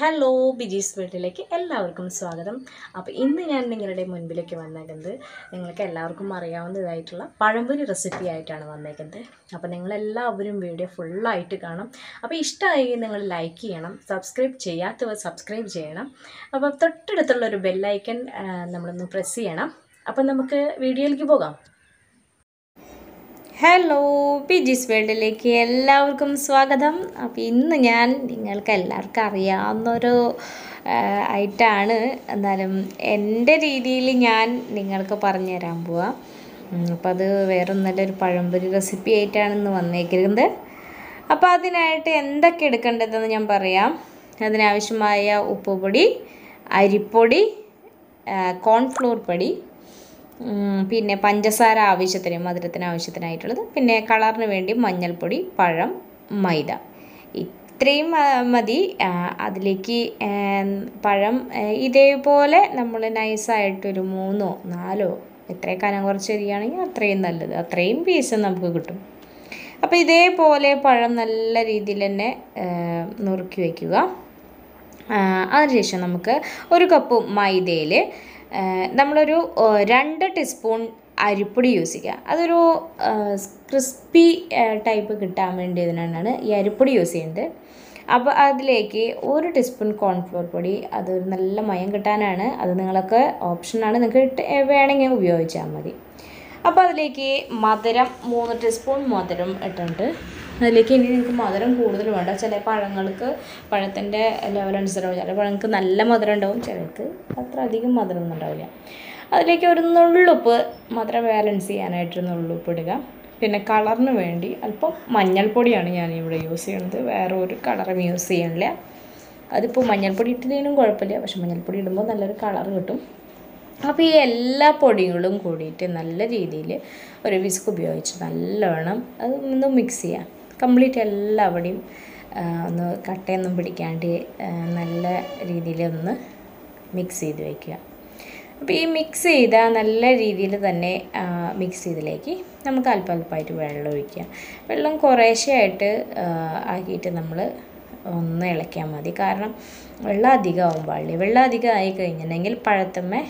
hello ബിജീസ് വീട്ടിലേക്ക് എല്ലാവർക്കും സ്വാഗതം അപ്പോൾ ഇന്ന് ഞാൻ നിങ്ങളുടെ മുൻപിലേക്ക് വന്നേക്കുന്നത് നിങ്ങൾക്ക് എല്ലാവർക്കും അറിയാവുന്നതായിട്ടുള്ള പഴംപൊരി റെസിപ്പി ആയിട്ടാണ് വന്നേക്കുന്നത് അപ്പോൾ നിങ്ങളെല്ലാവരും വീഡിയോ ഫുള്ളായിട്ട് കാണും അപ്പോൾ ഇഷ്ടമായി നിങ്ങൾ ലൈക്ക് ചെയ്യണം സബ്സ്ക്രൈബ് ചെയ്യാത്തവർ സബ്സ്ക്രൈബ് ചെയ്യണം അപ്പോൾ തൊട്ടടുത്തുള്ള ഒരു ബെല്ലൈക്കൺ നമ്മളൊന്ന് പ്രസ് ചെയ്യണം അപ്പോൾ നമുക്ക് വീഡിയോയിലേക്ക് പോകാം ഹലോ പിജിസ് വേൾഡിലേക്ക് എല്ലാവർക്കും സ്വാഗതം അപ്പോൾ ഇന്ന് ഞാൻ നിങ്ങൾക്ക് എല്ലാവർക്കും അറിയാവുന്നൊരു ആയിട്ടാണ് എന്നാലും എൻ്റെ രീതിയിൽ ഞാൻ നിങ്ങൾക്ക് പറഞ്ഞു തരാൻ പോവാം അപ്പോൾ അത് വേറെ നല്ലൊരു പഴംപൊരി റെസിപ്പി ആയിട്ടാണ് ഇന്ന് വന്നേക്കുന്നത് അപ്പോൾ അതിനായിട്ട് എന്തൊക്കെ എടുക്കേണ്ടതെന്ന് ഞാൻ പറയാം അതിനാവശ്യമായ ഉപ്പുപൊടി അരിപ്പൊടി കോൺഫ്ലോർ പൊടി പിന്നെ പഞ്ചസാര ആവശ്യത്തിന് മധുരത്തിന് ആവശ്യത്തിനായിട്ടുള്ളത് പിന്നെ കളറിന് വേണ്ടി മഞ്ഞൾപ്പൊടി പഴം മൈദ ഇത്രയും മതി അതിലേക്ക് പഴം ഇതേപോലെ നമ്മൾ നൈസായിട്ടൊരു മൂന്നോ നാലോ എത്ര കനം കുറച്ച് അരിയാണെങ്കിൽ അത്രയും നല്ലത് അത്രയും പീസ് നമുക്ക് കിട്ടും അപ്പോൾ ഇതേപോലെ പഴം നല്ല രീതിയിൽ തന്നെ നുറുക്കി വയ്ക്കുക അതിനുശേഷം നമുക്ക് ഒരു കപ്പ് മൈദയിൽ നമ്മളൊരു രണ്ട് ടീസ്പൂൺ അരിപ്പൊടി യൂസ് ചെയ്യുക അതൊരു ക്രിസ്പി ടൈപ്പ് കിട്ടാൻ വേണ്ടി ഇതിനാണ് ഈ അരിപ്പൊടി യൂസ് ചെയ്യുന്നത് അപ്പോൾ അതിലേക്ക് ഒരു ടീസ്പൂൺ കോൺഫ്ലോർ പൊടി അത് നല്ല മയം കിട്ടാനാണ് അത് നിങ്ങളൊക്കെ ഓപ്ഷനാണ് നിങ്ങൾക്ക് വേണമെങ്കിൽ ഉപയോഗിച്ചാൽ മതി അപ്പോൾ അതിലേക്ക് മധുരം മൂന്ന് ടീസ്പൂൺ മധുരം ഇട്ടിട്ടുണ്ട് അതിലേക്ക് ഇനി നിങ്ങൾക്ക് മധുരം കൂടുതൽ വേണ്ട ചില പഴങ്ങൾക്ക് പഴത്തിൻ്റെ ലെവൽ അനുസരിച്ച് ചില പഴങ്ങൾക്ക് നല്ല മധുരം ഉണ്ടാവും ചിലർക്ക് അത്ര അധികം മധുരം ഒന്നും ഉണ്ടാവില്ല അതിലേക്ക് ഒരു നുള്ളുപ്പ് മധുരം ബാലൻസ് ചെയ്യാനായിട്ട് നുള്ളുപ്പ് ഇടുക പിന്നെ കളറിന് വേണ്ടി അല്പം മഞ്ഞൾപ്പൊടിയാണ് ഞാൻ ഇവിടെ യൂസ് ചെയ്യുന്നത് വേറെ ഒരു കളറും യൂസ് ചെയ്യണില്ല അതിപ്പോൾ മഞ്ഞൾപ്പൊടി ഇട്ടില്ലെങ്കിലും കുഴപ്പമില്ല പക്ഷെ മഞ്ഞൾപ്പൊടി ഇടുമ്പോൾ നല്ലൊരു കളർ കിട്ടും അപ്പോൾ ഈ എല്ലാ പൊടികളും കൂടിയിട്ട് നല്ല രീതിയിൽ ഒരു വിസ്ക് ഉപയോഗിച്ച് നല്ലവണ്ണം അത് ഒന്ന് മിക്സ് ചെയ്യാം കംപ്ലീറ്റ് എല്ലാവിടെയും ഒന്ന് കട്ടയൊന്നും പിടിക്കാണ്ട് നല്ല രീതിയിൽ ഒന്ന് മിക്സ് ചെയ്ത് വയ്ക്കുക അപ്പോൾ ഈ മിക്സ് ചെയ്ത നല്ല രീതിയിൽ തന്നെ മിക്സ് ചെയ്തിലേക്ക് നമുക്ക് അല്പം അല്പമായിട്ട് വെള്ളം ഒഴിക്കുക വെള്ളം കുറേശ്ശെയായിട്ട് ആക്കിയിട്ട് നമ്മൾ ഒന്ന് ഇളക്കിയാൽ മതി കാരണം വെള്ളം അധികം ആവും പാടില്ല വെള്ളം അധികം ആയി കഴിഞ്ഞിട്ടുണ്ടെങ്കിൽ പഴത്തമ്മ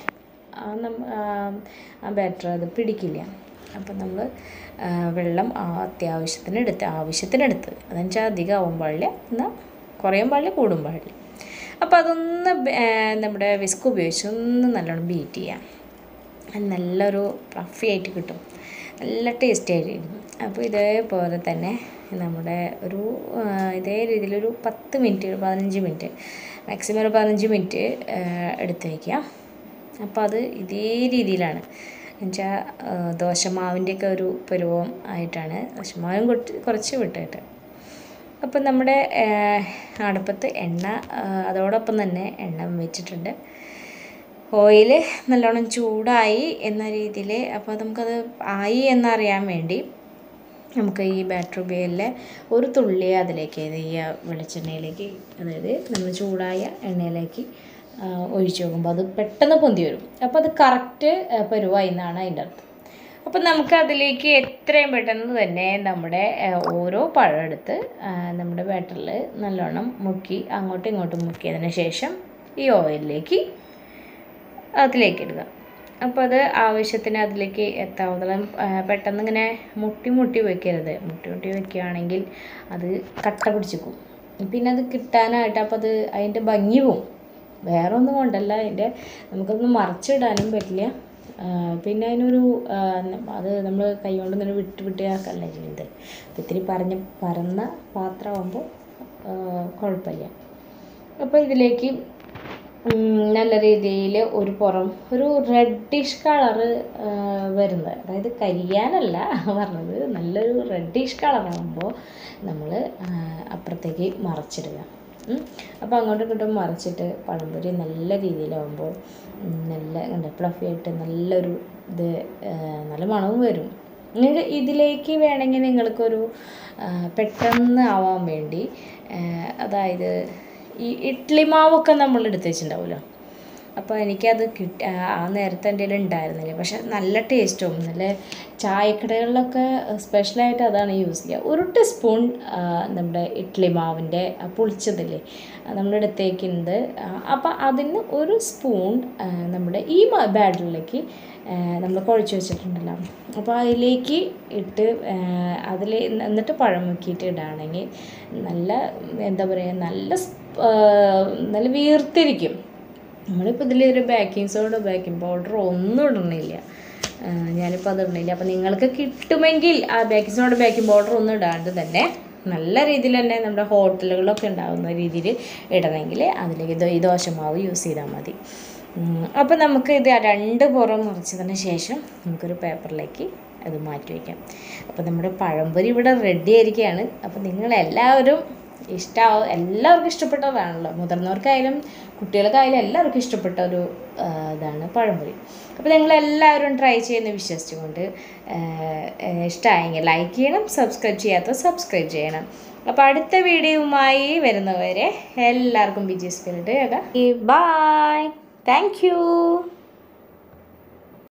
ആ ബാറ്റർ അത് പിടിക്കില്ല അപ്പം നമ്മൾ വെള്ളം അത്യാവശ്യത്തിന് എടുത്ത് ആവശ്യത്തിനെടുത്ത് അതെന്ന് വെച്ചാൽ അധികം ആവാൻ പാടില്ല എന്നാൽ കുറയാൻ പാടില്ല കൂടും പാടില്ല അപ്പോൾ അതൊന്ന് നമ്മുടെ വിസ്ക് ഉപയോഗിച്ച് ഒന്ന് നല്ലോണം ബീറ്റ് ചെയ്യാം നല്ലൊരു ഫ്ലഫി ആയിട്ട് കിട്ടും നല്ല ടേസ്റ്റി ആയിരിക്കും അപ്പോൾ ഇതേപോലെ തന്നെ നമ്മുടെ ഒരു ഇതേ രീതിയിലൊരു പത്ത് മിനിറ്റ് പതിനഞ്ച് മിനിറ്റ് മാക്സിമം ഒരു പതിനഞ്ച് മിനിറ്റ് എടുത്ത് വയ്ക്കുക അപ്പോൾ അത് ഇതേ രീതിയിലാണ് എന്നുവെച്ചാൽ ദോശമാവിൻ്റെയൊക്കെ ഒരു പരുവം ആയിട്ടാണ് ദോശമാവും കുറച്ച് വിട്ടിട്ട് അപ്പം നമ്മുടെ അടുപ്പത്ത് എണ്ണ അതോടൊപ്പം തന്നെ എണ്ണ വെച്ചിട്ടുണ്ട് ഓയിൽ നല്ലോണം ചൂടായി എന്ന രീതിയിൽ അപ്പോൾ നമുക്കത് ആയി എന്നറിയാൻ വേണ്ടി നമുക്ക് ഈ ബാറ്റർ ഉപയോഗിലെ ഒരു തുള്ളി അതിലേക്ക് ഈ വെളിച്ചെണ്ണയിലേക്ക് അതായത് നമ്മൾ ചൂടായ എണ്ണയിലേക്ക് ഒഴിച്ച് നോക്കുമ്പോൾ അത് പെട്ടെന്ന് പൊന്തി വരും അപ്പോൾ അത് കറക്റ്റ് പരുവായി എന്നാണ് അതിൻ്റെ അർത്ഥം അപ്പം നമുക്ക് അതിലേക്ക് എത്രയും പെട്ടെന്ന് തന്നെ നമ്മുടെ ഓരോ പഴം എടുത്ത് നമ്മുടെ ബാറ്ററിൽ നല്ലോണം മുക്കി അങ്ങോട്ടും ഇങ്ങോട്ടും മുക്കിയതിന് ശേഷം ഈ ഓയിലിലേക്ക് അതിലേക്ക് ഇടുക അപ്പോൾ അത് ആവശ്യത്തിന് അതിലേക്ക് എത്താവുന്നതും പെട്ടെന്ന് ഇങ്ങനെ മുട്ടി മുട്ടി വെക്കരുത് മുട്ടി മുട്ടി വെക്കുകയാണെങ്കിൽ അത് കട്ട പിടിച്ചിക്കും പിന്നെ അത് കിട്ടാനായിട്ട് അപ്പോൾ അത് അതിൻ്റെ ഭംഗി പോവും വേറെ ഒന്നും കൊണ്ടല്ല അതിൻ്റെ നമുക്കൊന്നും മറിച്ചിടാനും പറ്റില്ല പിന്നെ അതിനൊരു അത് നമ്മൾ കൈ കൊണ്ട് ഇങ്ങനെ വിട്ട് വിട്ട് ആക്കല്ല ചെയ്യുന്നത് അപ്പോൾ ഇത്തിരി പറഞ്ഞ് പരന്ന പാത്രമാകുമ്പോൾ കുഴപ്പമില്ല അപ്പോൾ ഇതിലേക്ക് നല്ല രീതിയിൽ ഒരു പുറം ഒരു റെഡിഷ് കളറ് വരുന്നത് അതായത് കരിയാനല്ല പറഞ്ഞത് നല്ലൊരു റെഡിഷ് കളറാകുമ്പോൾ നമ്മൾ അപ്പുറത്തേക്ക് മറച്ചിടുക അപ്പോൾ അങ്ങോട്ടും ഇങ്ങോട്ടും മറിച്ചിട്ട് പഴംപൊരി നല്ല രീതിയിലാവുമ്പോൾ നല്ല എന്താ ഫ്ലഫി ആയിട്ട് നല്ലൊരു ഇത് നല്ല മണവും വരും നിങ്ങൾക്ക് ഇതിലേക്ക് വേണമെങ്കിൽ നിങ്ങൾക്കൊരു പെട്ടെന്ന് ആവാൻ വേണ്ടി അതായത് ഈ ഇഡ്ഡലി മാവൊക്കെ നമ്മൾ എടുത്ത് വെച്ചിട്ടുണ്ടാവുമല്ലോ അപ്പോൾ എനിക്കത് കിട്ടി ആ നേരത്തെ എൻ്റെ കയ്യിൽ ഉണ്ടായിരുന്നില്ല പക്ഷെ നല്ല ടേസ്റ്റും നല്ല ചായക്കടകളിലൊക്കെ സ്പെഷ്യലായിട്ട് അതാണ് യൂസ് ചെയ്യുക ഒരു ടീസ്പൂൺ നമ്മുടെ ഇഡ്ഡലി മാവിൻ്റെ ആ പുളിച്ചതില്ലേ നമ്മുടെ അടുത്തേക്കുണ്ട് അപ്പോൾ അതിന് ഒരു സ്പൂൺ ആ, നമ്മുടെ ഈ ബാറ്ററിലേക്ക് നമ്മൾ കുഴച്ച് വെച്ചിട്ടുണ്ടല്ലോ അപ്പോൾ അതിലേക്ക് ഇട്ട് അതിൽ എന്നിട്ട് പഴം മുക്കിയിട്ട് ഇടുകയാണെങ്കിൽ നല്ല എന്താ പറയുക നല്ല സ്- ആ, നല്ല വീർത്തിരിക്കും നമ്മളിപ്പോൾ ഇതിലൊരു ബേക്കിംഗ് സോഡ ബേക്കിംഗ് പൗഡർ ഒന്നും ഇടണില്ല ആ, ഞാനിപ്പോൾ അത് ഇടണില്ല അപ്പോൾ നിങ്ങൾക്ക് കിട്ടുമെങ്കിൽ ആ ബേക്കിംഗ് സോഡ ബേക്കിംഗ് പൗഡർ ഒന്നും ഇടാണ്ട് തന്നെ നല്ല രീതിയിൽ തന്നെ നമ്മുടെ ഹോട്ടലുകളിലൊക്കെ ഉണ്ടാകുന്ന രീതിയിൽ ഇടണമെങ്കിൽ അതിലേക്ക് ദോ- ഈ ദോശമാവ് യൂസ് ചെയ്താൽ മതി അപ്പോൾ നമുക്ക് ഇത് രണ്ട് പുറം മുറിച്ചതിന് ശേഷം നമുക്കൊരു പേപ്പറിലേക്ക് അത് മാറ്റി വയ്ക്കാം അപ്പോൾ നമ്മുടെ പഴംപൊരി ഇവിടെ റെഡി ആയിരിക്കുകയാണ് അപ്പോൾ നിങ്ങളെല്ലാവരും ഇഷ്ടമാവും എല്ലാവർക്കും ഇഷ്ടപ്പെട്ടതാണല്ലോ മുതിർന്നവർക്കായാലും കുട്ടികൾക്കായാലും എല്ലാവർക്കും ഇഷ്ടപ്പെട്ട ഒരു ആ, ഇതാണ് പഴംപൊരി അപ്പോൾ നിങ്ങളെല്ലാവരും ട്രൈ ചെയ്യുന്ന വിശ്വസിച്ചുകൊണ്ട് ഇഷ്ടമായെങ്കിൽ ലൈക്ക് ചെയ്യണം സബ്സ്ക്രൈബ് ചെയ്യാത്ത സബ്സ്ക്രൈബ് ചെയ്യണം അപ്പോൾ അടുത്ത വീഡിയോയുമായി വരുന്നവരെ എല്ലാവർക്കും B G spirit bye thank U